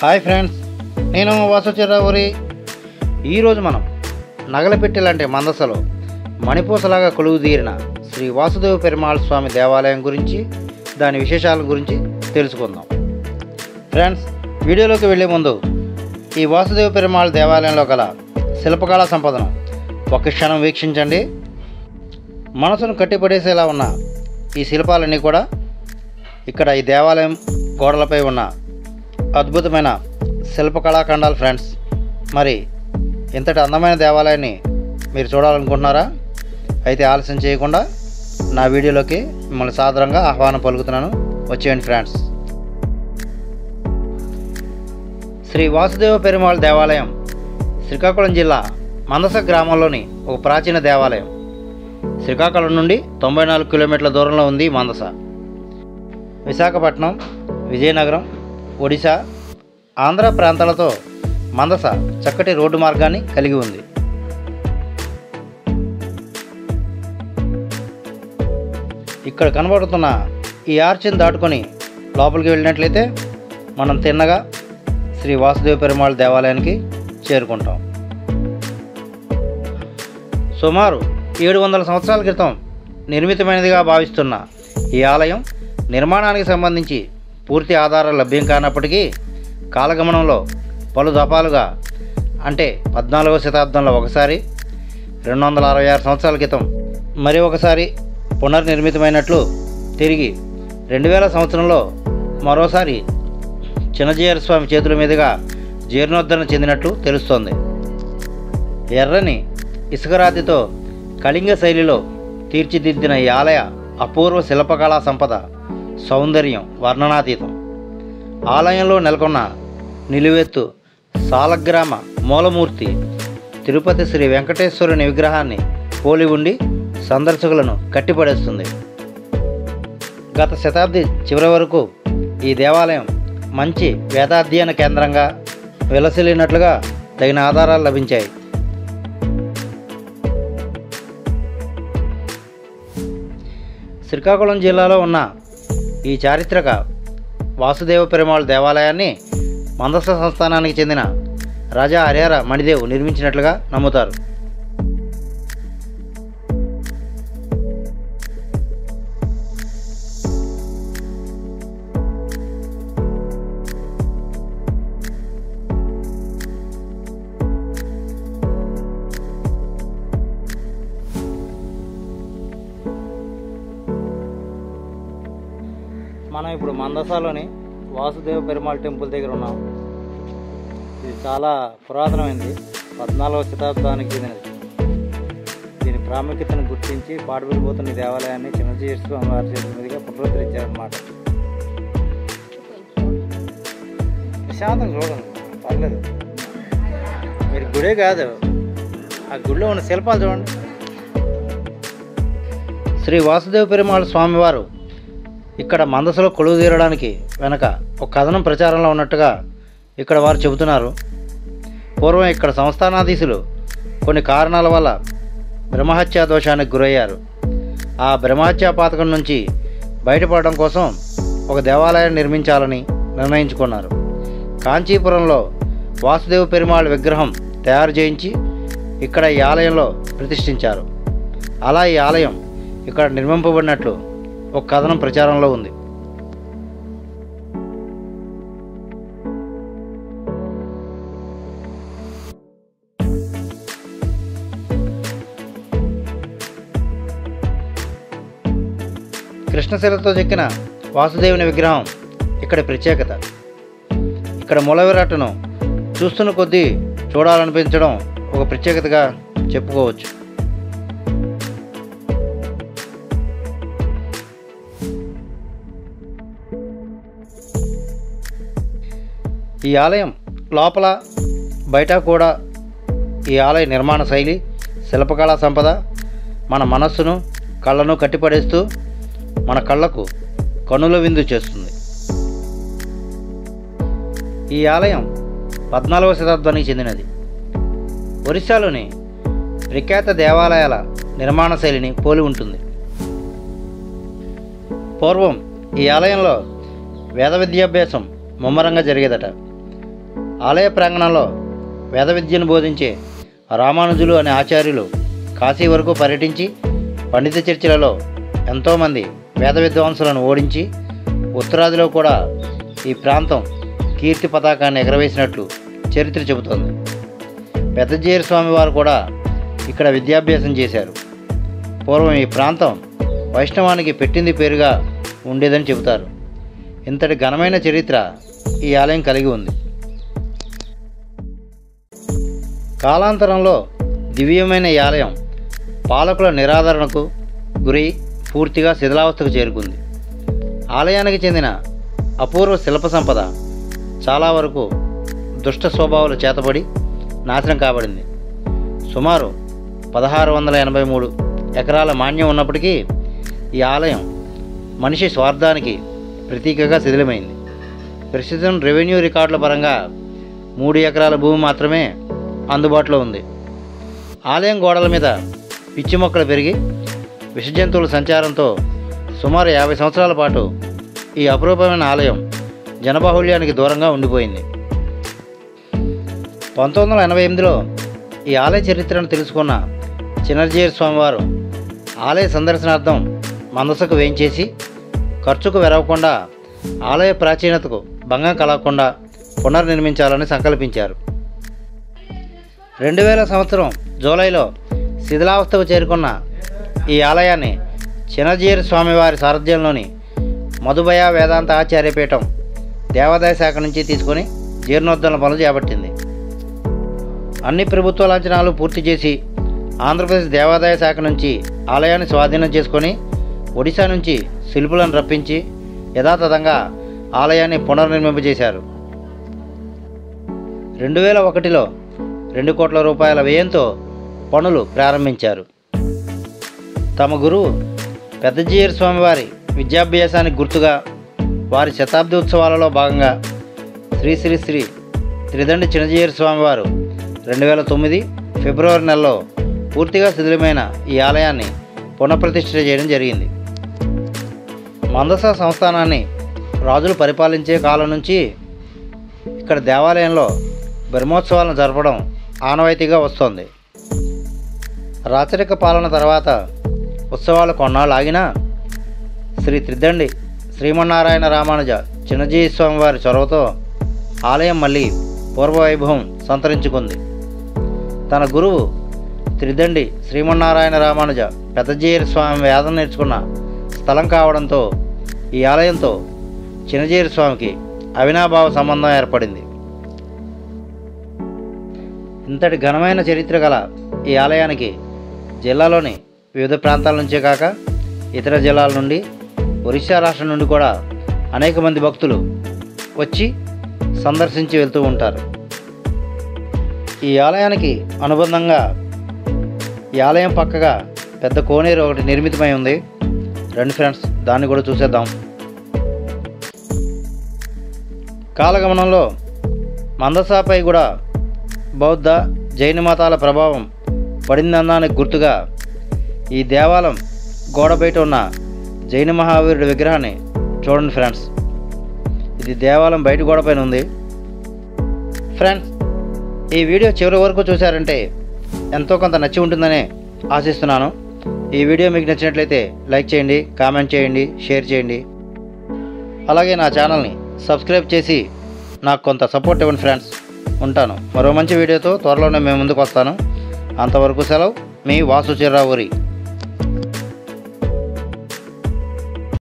hi friends నేను వాసుచిరావురి ఈరోజు మనం నగలపెట్టి లాంటి మందసలో మణిపూసలాగా కొలువు తీరిన శ్రీ వాసుదేవ పెరుమాళ్ స్వామి దేవాలయం గురించి దాని విశేషాల గురించి తెలుసుకుందాం ఫ్రెండ్స్ వీడియోలోకి వెళ్ళే ముందు ఈ వాసుదేవ పెరుమాళ్ దేవాలయంలో గల శిల్పకళా సంపదను ఒక క్షణం వీక్షించండి మనసును కట్టిపడేసేలా ఉన్న ఈ శిల్పాలన్నీ కూడా ఇక్కడ ఈ దేవాలయం గోడలపై ఉన్న అద్భుతమైన శిల్పకళాఖండాలు ఫ్రెండ్స్ మరి ఇంతటి అందమైన దేవాలయాన్ని మీరు చూడాలనుకుంటున్నారా అయితే ఆలస్యం చేయకుండా నా వీడియోలోకి మిమ్మల్ని సాదరంగా ఆహ్వానం పలుకుతున్నాను వచ్చేయండి ఫ్రెండ్స్ శ్రీ వాసుదేవ పెరుమాళ్ దేవాలయం శ్రీకాకుళం జిల్లా మందస గ్రామంలోని ఒక ప్రాచీన దేవాలయం శ్రీకాకుళం నుండి తొంభై నాలుగు కిలోమీటర్ల దూరంలో ఉంది ఈ మందస విశాఖపట్నం విజయనగరం ఒడిశా ఆంధ్ర ప్రాంతాలతో మందస చక్కటి రోడ్డు మార్గాన్ని కలిగి ఉంది ఇక్కడ కనబడుతున్న ఈ ఆర్చిని దాటుకొని లోపలికి వెళ్ళినట్లయితే మనం తిన్నగా శ్రీ వాసుదేవ పెరుమాళ్ దేవాలయానికి చేరుకుంటాం సుమారు ఏడు వందల సంవత్సరాల క్రితం నిర్మితమైనదిగా భావిస్తున్న ఈ ఆలయం నిర్మాణానికి సంబంధించి పూర్తి ఆధారాలు లభ్యం కానప్పటికీ కాలగమనంలో పలు దఫాలుగా అంటే పద్నాలుగవ శతాబ్దంలో ఒకసారి రెండు వందల అరవై ఆరు సంవత్సరాల క్రితం మరి ఒకసారి పునర్నిర్మితమైనట్లు తిరిగి రెండు వేల సంవత్సరంలో మరోసారి చిన్నజీయర్ స్వామి చేతుల మీదుగా జీర్ణోద్ధరణ చెందినట్లు తెలుస్తోంది ఎర్రని ఇసుకరాతితో కళింగ శైలిలో తీర్చిదిద్దిన ఈ ఆలయ అపూర్వ శిల్పకళా సంపద సౌందర్యం వర్ణనాతీతం ఆలయంలో నెలకొన్న నిలువెత్తు సాలగ్రామ మూలమూర్తి తిరుపతి శ్రీ వెంకటేశ్వరుని విగ్రహాన్ని పోలి ఉండి సందర్శకులను కట్టిపడేస్తుంది గత శతాబ్ది చివరి వరకు ఈ దేవాలయం మంచి వేదాధ్యయన కేంద్రంగా విలసిల్లినట్లుగా తగిన ఆధారాలు లభించాయి శ్రీకాకుళం జిల్లాలో ఉన్న ఈ చారిత్రక వాసుదేవ పెరుమాళ్ దేవాలయాన్ని మందస సంస్థానానికి చెందిన రాజా హరిహర మణిదేవ్ నిర్మించినట్లుగా నమ్ముతారు మనం ఇప్పుడు మందసాలోని వాసుదేవ పెరుమాళ్ టెంపుల్ దగ్గర ఉన్నాం ఇది చాలా పురాతనమైనది పద్నాలుగవ శతాబ్దానికి చెందినది దీని ప్రాముఖ్యతను గుర్తించి పాడుబడిపోతున్న ఈ దేవాలయాన్ని చిన్నజీవి స్వామి వారి చేతుల మీదుగా పునరుద్ధరించారన్నమాట ప్రశాంతంగా చూడండి పర్లేదు మీరు గుడే కాదు ఆ గుడిలో ఉన్న శిల్పాలు చూడండి శ్రీ వాసుదేవ పెరుమాళ్ స్వామివారు ఇక్కడ మందసలో కొలువు తీరడానికి వెనక ఒక కథనం ప్రచారంలో ఉన్నట్టుగా ఇక్కడ వారు చెబుతున్నారు పూర్వం ఇక్కడ సంస్థానాధీశులు కొన్ని కారణాల వల్ల బ్రహ్మహత్యా దోషానికి గురయ్యారు ఆ బ్రహ్మహత్యా పాతకం నుంచి బయటపడడం కోసం ఒక దేవాలయం నిర్మించాలని నిర్ణయించుకున్నారు కాంచీపురంలో వాసుదేవ పెరుమాళ్ విగ్రహం తయారు చేయించి ఇక్కడ ఈ ఆలయంలో ప్రతిష్ఠించారు అలా ఈ ఆలయం ఇక్కడ నిర్మింపబడినట్లు ఒక కథనం ప్రచారంలో ఉంది కృష్ణశిలతో చెక్కిన వాసుదేవుని విగ్రహం ఇక్కడి ప్రత్యేకత ఇక్కడ మూల విరాట్ను చూస్తున్న కొద్దీ చూడాలనిపించడం ఒక ప్రత్యేకతగా చెప్పుకోవచ్చు ఈ ఆలయం లోపల బయట కూడా ఈ ఆలయ నిర్మాణ శైలి శిల్పకళా సంపద మన మనస్సును కళ్ళను కట్టిపడేస్తూ మన కళ్ళకు కనుల విందు చేస్తుంది ఈ ఆలయం పద్నాలుగవ శతాబ్దానికి చెందినది ఒరిస్సాలోని ప్రఖ్యాత దేవాలయాల నిర్మాణ శైలిని పోలి ఉంటుంది పూర్వం ఈ ఆలయంలో వేద విద్యాభ్యాసం ముమ్మరంగా జరిగేదట ఆలయ ప్రాంగణంలో వేద విద్యను బోధించే రామానుజులు అనే ఆచార్యులు కాశీ వరకు పర్యటించి పండిత చర్చిలలో ఎంతోమంది వేద విద్వాంసులను ఓడించి ఉత్తరాదిలో కూడా ఈ ప్రాంతం కీర్తి పతాకాన్ని ఎగరవేసినట్లు చరిత్ర చెబుతోంది పెద్దజీయర్ స్వామి వారు కూడా ఇక్కడ విద్యాభ్యాసం చేశారు పూర్వం ఈ ప్రాంతం వైష్ణవానికి పెట్టింది పేరుగా ఉండేదని చెబుతారు ఇంతటి ఘనమైన చరిత్ర ఈ ఆలయం కలిగి ఉంది కాలాంతరంలో దివ్యమైన ఈ ఆలయం పాలకుల నిరాదరణకు గురై పూర్తిగా శిథిలావస్థకు చేరుకుంది ఆలయానికి చెందిన అపూర్వ శిల్ప సంపద చాలా వరకు దుష్ట స్వభావాలు చేతబడి నాశనం కాబడింది సుమారు పదహారు వందల ఎనభై మూడు ఎకరాల మాన్యం ఉన్నప్పటికీ ఈ ఆలయం మనిషి స్వార్థానికి ప్రతీకగా శిథిలమైంది ప్రస్తుతం రెవెన్యూ రికార్డుల పరంగా మూడు ఎకరాల భూమి మాత్రమే అందుబాటులో ఉంది ఆలయం గోడల మీద పిచ్చి మొక్కలు పెరిగి విషజంతువుల సంచారంతో సుమారు యాభై సంవత్సరాల పాటు ఈ అపురూపమైన ఆలయం జనబాహుళ్యానికి దూరంగా ఉండిపోయింది పంతొమ్మిది వందల ఎనభై ఎనిమిదిలో ఈ ఆలయ చరిత్రను తెలుసుకున్న చిన్నర్జీయర్ స్వామివారు ఆలయ సందర్శనార్థం మందసకు వేయించేసి ఖర్చుకు వెరవకుండా ఆలయ ప్రాచీనతకు భంగం కలగకుండా పునర్నిర్మించాలని సంకల్పించారు రెండు వేల సంవత్సరం జూలైలో శిథిలావస్థకు చేరుకున్న ఈ ఆలయాన్ని చిన్నజీయర్ స్వామివారి సారథ్యంలోని మధుబయ వేదాంత ఆచార్యపీఠం దేవాదాయ శాఖ నుంచి తీసుకొని జీర్ణోద్ధరణ పనులు చేపట్టింది అన్ని ప్రభుత్వ లాంఛనాలు పూర్తి చేసి ఆంధ్రప్రదేశ్ దేవాదాయ శాఖ నుంచి ఆలయాన్ని స్వాధీనం చేసుకొని ఒడిశా నుంచి శిల్పులను రప్పించి యథాతథంగా ఆలయాన్ని పునర్నిర్మింపజేశారు రెండు వేల ఒకటిలో రెండు కోట్ల రూపాయల వ్యయంతో పనులు ప్రారంభించారు తమ గురువు పెద్దజీయర్ స్వామివారి విద్యాభ్యాసానికి గుర్తుగా వారి శతాబ్ది ఉత్సవాలలో భాగంగా శ్రీ శ్రీ శ్రీ త్రిదండి చిన్నజీయర్ స్వామివారు రెండు వేల తొమ్మిది ఫిబ్రవరి నెలలో పూర్తిగా శిథిలమైన ఈ ఆలయాన్ని పునఃప్రతిష్ఠ చేయడం జరిగింది మందస సంస్థానాన్ని రాజులు పరిపాలించే కాలం నుంచి ఇక్కడ దేవాలయంలో బ్రహ్మోత్సవాలను జరపడం ఆనవాయితీగా వస్తోంది రాచరిక పాలన తర్వాత ఉత్సవాలు కొన్నాళ్ళు ఆగినా శ్రీ త్రిదండి శ్రీమన్నారాయణ రామానుజ చిన్నజీవి స్వామి వారి చొరవతో ఆలయం మళ్ళీ పూర్వవైభవం సంతరించుకుంది తన గురువు త్రిదండి శ్రీమన్నారాయణ రామానుజ పెద్దజీయర్ స్వామి వేదం నేర్చుకున్న స్థలం కావడంతో ఈ ఆలయంతో చిన్నజీయర్ స్వామికి అవినాభావ సంబంధం ఏర్పడింది ఇంతటి ఘనమైన చరిత్ర గల ఈ ఆలయానికి జిల్లాలోని వివిధ ప్రాంతాల నుంచే కాక ఇతర జిల్లాల నుండి ఒరిస్సా రాష్ట్రం నుండి కూడా అనేక మంది భక్తులు వచ్చి సందర్శించి వెళ్తూ ఉంటారు ఈ ఆలయానికి అనుబంధంగా ఈ ఆలయం పక్కగా పెద్ద కోనేరు ఒకటి నిర్మితమై ఉంది రండి ఫ్రెండ్స్ దాన్ని కూడా చూసేద్దాం కాలగమనంలో మందసాపై కూడా బౌద్ధ జైన మతాల ప్రభావం పడిందన్నానికి గుర్తుగా ఈ దేవాలయం గోడ బయట ఉన్న జైన మహావీరుడి విగ్రహాన్ని చూడండి ఫ్రెండ్స్ ఇది దేవాలయం బయట గోడపైన ఉంది ఫ్రెండ్స్ ఈ వీడియో చివరి వరకు చూశారంటే ఎంతో కొంత నచ్చి ఉంటుందని ఆశిస్తున్నాను ఈ వీడియో మీకు నచ్చినట్లయితే లైక్ చేయండి కామెంట్ చేయండి షేర్ చేయండి అలాగే నా ఛానల్ని సబ్స్క్రైబ్ చేసి నాకు కొంత సపోర్ట్ ఇవ్వండి ఫ్రెండ్స్ ఉంటాను మరో మంచి వీడియోతో త్వరలోనే మేము ముందుకు వస్తాను అంతవరకు సెలవు మీ వాసు చిర్రావురి